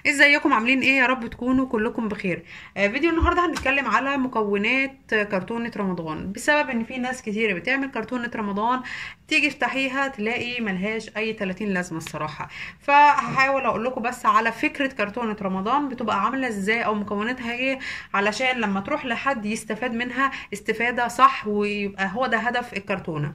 ازيكم عاملين ايه يا رب تكونوا كلكم بخير آه فيديو النهارده هنتكلم على مكونات كرتونة رمضان بسبب ان في ناس كتير بتعمل كرتونة رمضان تيجي تفتحيها تلاقي ملهاش اي 30 لازمه الصراحه فهحاول اقول لكم بس على فكره كرتونه رمضان بتبقى عامله ازاي او مكوناتها ايه علشان لما تروح لحد يستفاد منها استفاده صح ويبقى هو ده هدف الكرتونه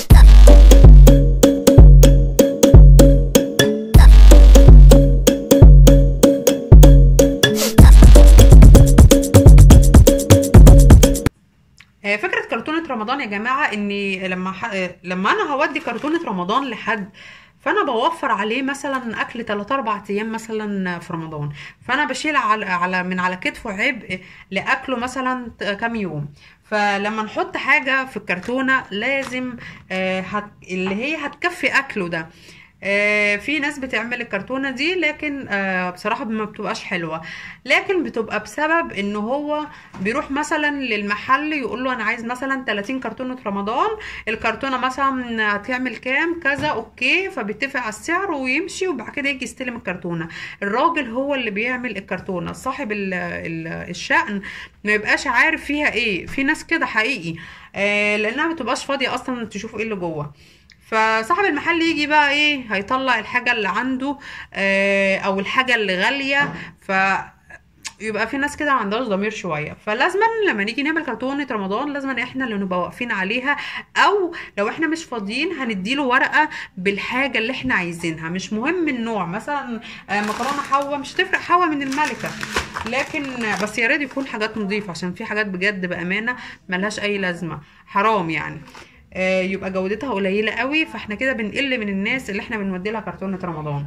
آه، فكرة كرتونة رمضان يا جماعة اني لما ح... آه، لما انا هودي كرتونة رمضان لحد فانا بوفر عليه مثلا اكل 3 4 ايام مثلا في رمضان فانا بشيل على, على من على كتفه عبء لاكله مثلا كام يوم فلما نحط حاجة في الكرتونة لازم آه، هت... اللي هي هتكفي اكله ده آه، في ناس بتعمل الكرتونة دي لكن آه، بصراحة ما بتبقاش حلوة لكن بتبقى بسبب ان هو بيروح مثلا للمحل يقول له انا عايز مثلا 30 كرتونة رمضان الكرتونة مثلا هتعمل كام كذا اوكي فبيتفق على السعر ويمشي وبعد كده يجي يستلم الكرتونة الراجل هو اللي بيعمل الكرتونة صاحب ال ال الشأن ما يبقاش عارف فيها ايه في ناس كده حقيقي آه، لانها ما بتبقاش فاضية اصلا تشوف ايه اللي جوه فصاحب المحل يجي بقى ايه هيطلع الحاجة اللي عنده آه، او الحاجة اللي غالية ف يبقى في ناس كده ما عندهاش ضمير شويه فلازما لما نيجي نعمل كرتونه رمضان لازما احنا اللي نبقى واقفين عليها او لو احنا مش فاضيين هنديله ورقه بالحاجه اللي احنا عايزينها مش مهم النوع مثلا آه، مكرونه حوا مش هتفرق حوا من الملكه لكن بس يا ريت يكون حاجات نظيفه عشان في حاجات بجد بامانه ملهاش اي لازمه حرام يعني آه، يبقى جودتها قليله قوي فاحنا كده بنقل من الناس اللي احنا بنودي لها كرتونه رمضان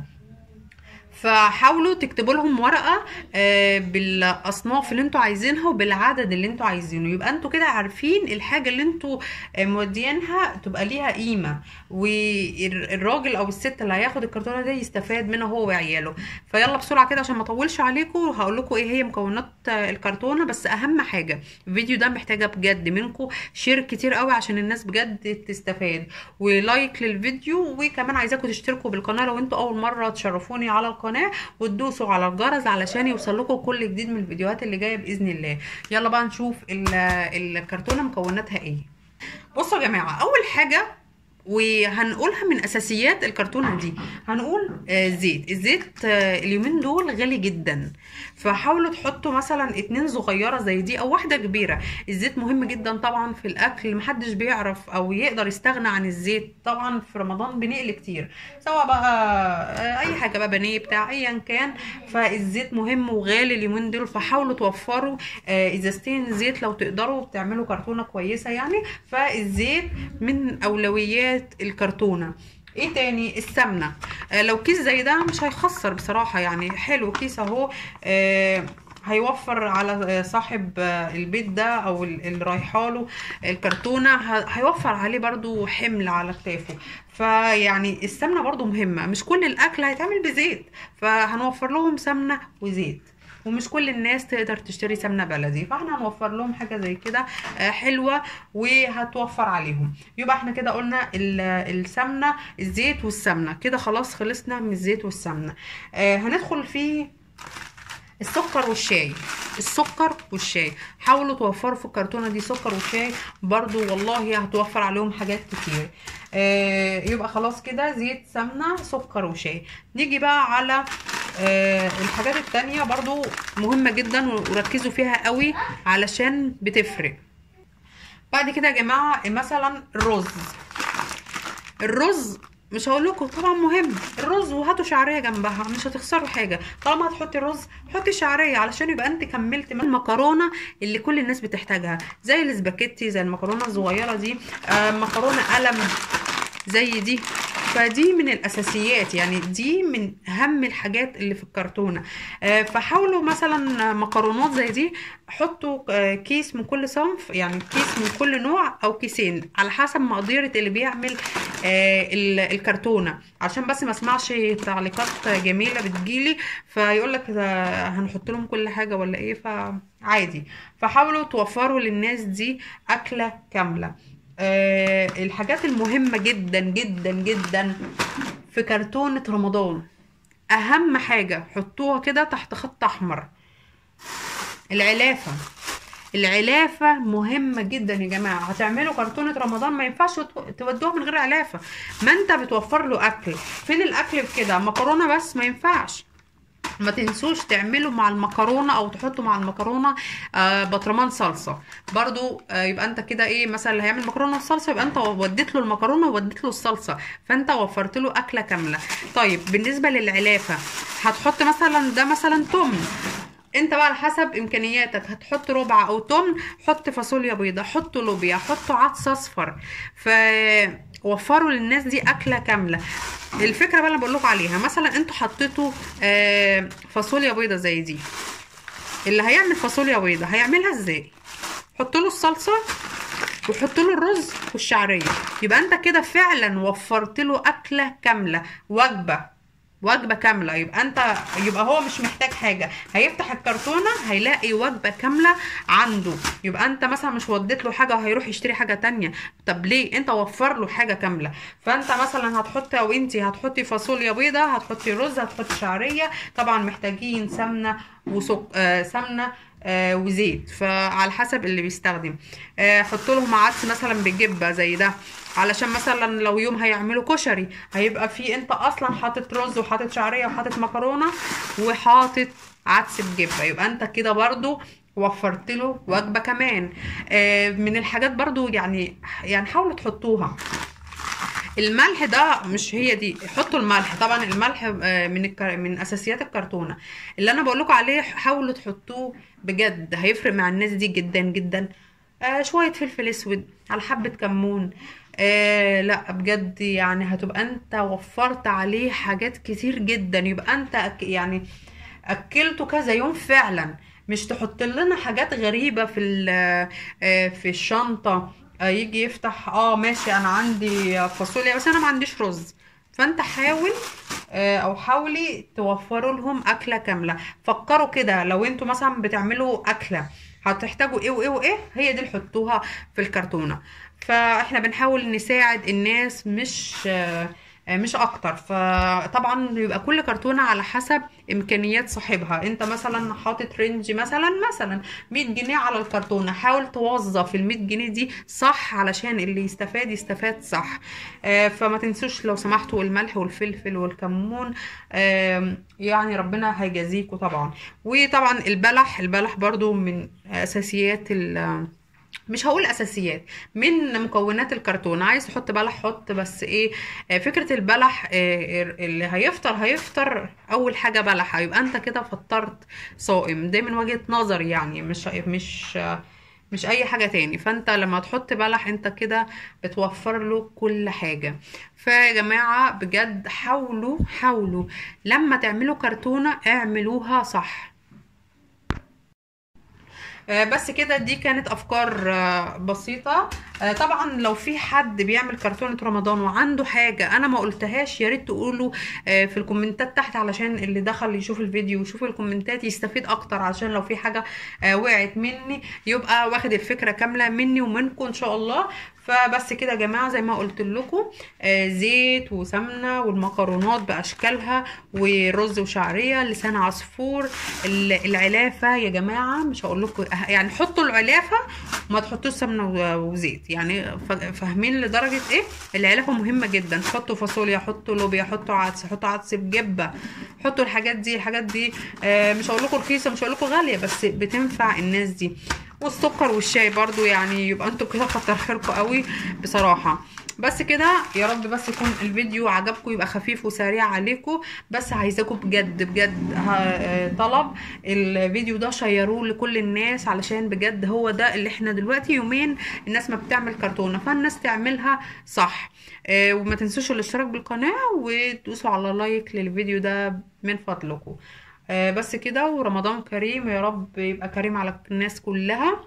فحاولوا تكتبوا لهم ورقه آه، بالاصناف اللي انتوا عايزينها وبالعدد اللي انتوا عايزينه يبقى انتوا كده عارفين الحاجه اللي انتوا آه، مودينها تبقى ليها قيمه والراجل او الست اللي هياخد الكرتونه دي يستفاد منها هو وعياله فيلا بسرعه كده عشان ما اطولش عليكم هقول لكم ايه هي مكونات آه، الكرتونه بس اهم حاجه الفيديو ده محتاجه بجد منكم شير كتير قوي عشان الناس بجد تستفاد ولايك للفيديو وكمان عايزاكم تشتركوا بالقناه لو انتوا اول مره تشرفوني على القناه وتدوسوا على الجرس علشان يوصل لكم كل جديد من الفيديوهات اللي جايه باذن الله يلا بقى نشوف ال- الكرتونه مكوناتها ايه بصوا يا جماعه اول حاجه وهنقولها من اساسيات الكرتونه دي هنقول آه زيت الزيت آه اليومين دول غالي جدا فحاولوا تحطوا مثلا اتنين صغيره زي دي او واحده كبيره الزيت مهم جدا طبعا في الاكل محدش بيعرف او يقدر يستغنى عن الزيت طبعا في رمضان بنقل كتير سواء بقى آه اي حاجه بقى بانيه بتاع ايا كان فالزيت مهم وغالي اليومين دول فحاولوا توفروا آه ازازتين زيت لو تقدروا تعملوا كرتونه كويسه يعني فالزيت من اولويات الكرتونه ايه تاني السمنه آه لو كيس زي ده مش هيخسر بصراحه يعني حلو كيس اهو آه هيوفر على آه، صاحب آه، البيت ده او ال- اللي رايحاله الكرتونه ه- هيوفر عليه برضو حمل على كتافه فيعني السمنه برضو مهمه مش كل الاكل هيتعمل بزيت فهنوفر لهم سمنه وزيت ومش كل الناس تقدر تشتري سمنه بلدي فاحنا هنوفر لهم حاجه زي كده آه، حلوه وهتوفر عليهم يبقى احنا كده قلنا ال- السمنه الزيت والسمنه كده خلاص خلصنا من الزيت والسمنه آه، هندخل في السكر والشاي السكر والشاي حاولوا توفروا في الكرتونه دي سكر وشاي برضو والله هتوفر عليهم حاجات كتير آه يبقى خلاص كده زيت سمنه سكر وشاي نيجي بقى على آه الحاجات التانية برضو مهمه جدا وركزوا فيها قوي علشان بتفرق بعد كده يا جماعه مثلا الرز الرز مش هقول لكم طبعا مهم الرز وهاتوا شعريه جنبها مش هتخسروا حاجه طالما هتحطي الرز حطي شعريه علشان يبقى انت كملت من المكرونه اللي كل الناس بتحتاجها زي الاسباجيتي زي المكرونه الصغيره دي آه مكرونه قلم زي دي فدي من الاساسيات يعني دي من اهم الحاجات اللي في الكرتونه آه، فحاولوا مثلا مكرونات زي دي حطوا آه، كيس من كل صنف يعني كيس من كل نوع او كيسين على حسب مقدرة اللي بيعمل آه، ال- الكرتونه عشان بس ما اسمعش تعليقات جميله بتجيلي فيقول لك هنحط لهم كل حاجه ولا ايه فعادي فحاولوا توفروا للناس دي اكله كامله آه الحاجات المهمة جدا جدا جدا في كرتونة رمضان اهم حاجه حطوها كده تحت خط احمر العلافه العلافة مهمة جدا يا جماعة هتعملوا كرتونة رمضان ما ينفعش تو- تودوها من غير علافة ما انت بتوفر له اكل فين الاكل في كده مكرونة بس ما ينفعش ما تنسوش تعملوا مع المكرونه او تحطوا مع المكرونه آه بطرمان صلصه برضو آه يبقى انت كده ايه مثلا اللي هيعمل مكرونه وصلصه يبقى انت وديت له المكرونه ووديت له الصلصه فانت وفرت له اكله كامله طيب بالنسبه للعلافه هتحط مثلا ده مثلا توم انت بقى على حسب امكانياتك هتحط ربع او تمن حط فاصوليا بيضة حط لوبيا حط عدس اصفر فوفروا للناس دي اكله كامله الفكره بقى اللي بقول لكم عليها مثلا انتوا حطيتوا آه، فاصوليا بيضة زي دي اللي هيعمل فاصوليا بيضة هيعملها ازاي حط له الصلصه وحط له الرز والشعريه يبقى انت كده فعلا وفرت له اكله كامله وجبه وجبة كاملة يبقى انت يبقى هو مش محتاج حاجة هيفتح الكرتونة هيلاقي وجبة كاملة عنده يبقى انت مثلا مش وديت له حاجة وهيروح يشتري حاجة تانية طب ليه انت وفر له حاجة كاملة فانت مثلا هتحطي او انتي هتحطي فاصوليا بيضة هتحطي رز هتحطي شعرية طبعا محتاجين سمنة وسك... آه سمنة آه وزيت فعلى حسب اللي بيستخدم آه حط لهم عدس مثلا بالجبة زي ده علشان مثلا لو يوم هيعملوا كشري هيبقى في انت اصلا حاطط رز وحاطط شعريه وحاطط مكرونه وحاطط عدس بجبه يبقى انت كده برضو وفرت له وجبه كمان آه من الحاجات برضو يعني يعني حاولوا تحطوها الملح ده مش هي دي حطوا الملح طبعا الملح آه، من الكر... من اساسيات الكرتونه اللي انا بقول لكم عليه حاولوا تحطوه بجد هيفرق مع الناس دي جدا جدا آه شويه فلفل اسود على حبه كمون آه لا بجد يعني هتبقى انت وفرت عليه حاجات كتير جدا يبقى انت أك... يعني اكلته كذا يوم فعلا مش تحط لنا حاجات غريبه في ال- آه، في الشنطه آه، يجي يفتح اه ماشي انا عندي فاصوليا بس انا ما عنديش رز فانت حاول آه، او حاولي توفروا لهم اكله كامله فكروا كده لو انتوا مثلا بتعملوا اكله هتحتاجوا ايه وايه وايه هي دي اللي حطوها في الكرتونه فاحنا بنحاول نساعد الناس مش آه، آه، مش اكتر فطبعا بيبقى كل كرتونه على حسب امكانيات صاحبها انت مثلا حاطط رينج مثلا مثلا 100 جنيه على الكرتونه حاول توظف ال 100 جنيه دي صح علشان اللي يستفاد يستفاد صح آه، فما تنسوش لو سمحتوا الملح والفلفل والكمون آم، يعني ربنا هيجازيكوا طبعا وطبعا البلح البلح برضو من اساسيات ال مش هقول اساسيات من مكونات الكرتون عايز تحط بلح حط بس ايه آه، فكرة البلح آه، اللي هيفطر هيفطر اول حاجة بلح يبقى انت كده فطرت صائم ده من وجهة نظري يعني مش مش آه، مش اي حاجة تاني فانت لما تحط بلح انت كده بتوفر له كل حاجة فيا جماعة بجد حاولوا حاولوا لما تعملوا كرتونة اعملوها صح آه، بس كده دي كانت افكار آه، بسيطه آه، طبعا لو في حد بيعمل كرتونه رمضان وعنده حاجه انا ما قلتهاش يا ريت تقولوا آه، في الكومنتات تحت علشان اللي دخل يشوف الفيديو ويشوف الكومنتات يستفيد اكتر علشان لو في حاجه آه، وقعت مني يبقى واخد الفكره كامله مني ومنكم ان شاء الله فبس كده يا جماعه زي ما قلت لكم آه، زيت وسمنه والمكرونات باشكالها ورز وشعريه لسان عصفور ال- العلافه يا جماعه مش هقول لكم يعني حطوا العلافه وما تحطوش سمنه و- وزيت يعني ف- فاهمين لدرجه ايه العلافه مهمه جدا حطوا فاصوليا حطوا لوبيا حطوا عدس حطوا عدس بجبه حطوا الحاجات دي الحاجات دي آه، مش هقول لكم رخيصه مش هقول لكم غاليه بس بتنفع الناس دي والسكر والشاي برضو يعني يبقى انتوا كده كتر خيركم قوي بصراحه بس كده يا رب بس يكون الفيديو عجبكم يبقى خفيف وسريع عليكم بس عايزاكم بجد بجد ه- طلب الفيديو ده شيروه لكل الناس علشان بجد هو ده اللي احنا دلوقتي يومين الناس ما بتعمل كرتونه فالناس تعملها صح آه، وما تنسوش الاشتراك بالقناه وتدوسوا على لايك للفيديو ده من فضلكم آه، بس كده ورمضان كريم يا رب يبقى كريم على الناس كلها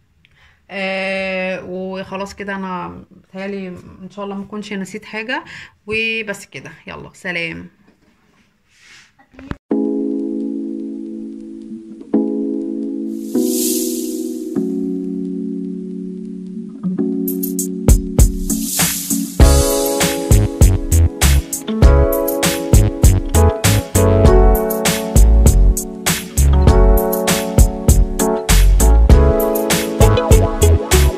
آه وخلاص كده انا بتهيالي ان شاء الله ما اكونش نسيت حاجة وبس كده يلا سلام